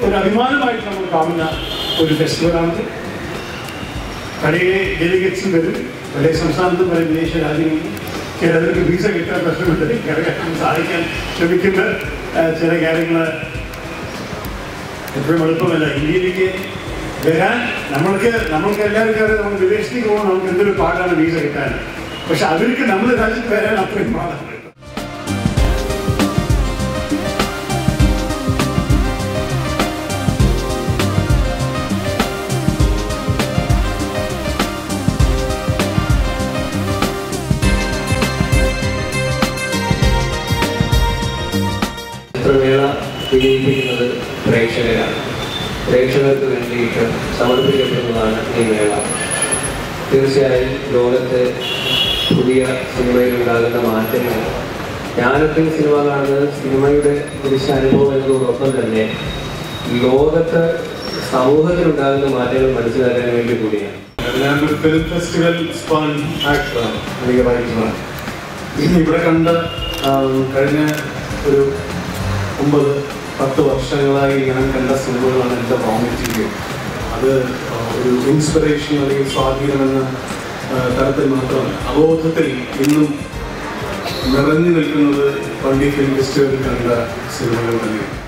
ഒരു അഭിമാനമായിട്ട് നമ്മൾ കാണുന്ന ഒരു ഫെസ്റ്റിവലാണിത് പഴയ ഡെലിഗേറ്റ്സും വരും പല സംസ്ഥാനത്തും പല വിദേശ രാജ്യങ്ങളിൽ ചിലർക്ക് വീസ കിട്ടാൻ പ്രശ്നമുണ്ട് കേരളം സഹായിക്കാൻ ശ്രമിക്കുന്ന ആ, ചില കാര്യങ്ങൾ എപ്പോഴും എളുപ്പമല്ല ഇന്ത്യയിലേക്ക് വരാൻ നമ്മൾക്ക് നമ്മൾക്ക് എല്ലാവർക്കും അറിയാം നമ്മൾ വിദേശത്തേക്ക് പോകാൻ നമുക്ക് എന്തൊരു പാടാണ് വീസ കിട്ടാൻ പക്ഷെ അവർക്ക് നമ്മുടെ രാജ്യത്ത് വരാൻ അത്രയും പാടാണ് ചിത്രമേള വിജയിപ്പിക്കുന്നത് പ്രേക്ഷകരാണ് പ്രേക്ഷകർക്ക് വേണ്ടിയിട്ട് സമർപ്പിക്കപ്പെടുന്നതാണ് ഈ മേള തീർച്ചയായും ലോകത്ത് പുതിയ സിനിമയിൽ ഉണ്ടാകുന്ന മാറ്റങ്ങൾ ഞാനൊക്കെ സിനിമ കാണുന്നത് സിനിമയുടെ ദൃശ്യാനുഭവം എന്നതോടൊപ്പം തന്നെ ലോകത്ത് സമൂഹത്തിലുണ്ടാകുന്ന മാറ്റങ്ങൾ മനസ്സിലാക്കാൻ വേണ്ടി കൂടിയാണ് ഞാനൊരു ഫിലിം ഫെസ്റ്റിവൽ സ്പാൻ ആക്ടറാണ് ലീഗറായിട്ടുള്ളതാണ് ഇന്ന് ഇവിടെ കണ്ട ആം, കഴിഞ്ഞ ഒരു ഒമ്പത് പത്ത് വർഷങ്ങളായി ഞാൻ കണ്ട സിനിമകളാണ് എൻ്റെ വോമിറ്റിംഗ് അത് ആ, ഒരു ഇൻസ്പിറേഷൻ അല്ലെങ്കിൽ സ്വാധീനം എന്ന ആ, തരത്തിൽ മാത്രമല്ല അബോധത്തിൽ ഇന്നും നിറഞ്ഞു നിൽക്കുന്നത് പണ്ടി ഫിലിം ഫെസ്റ്റിവലിൽ കണ്ട സിനിമകൾ തന്നെയാണ്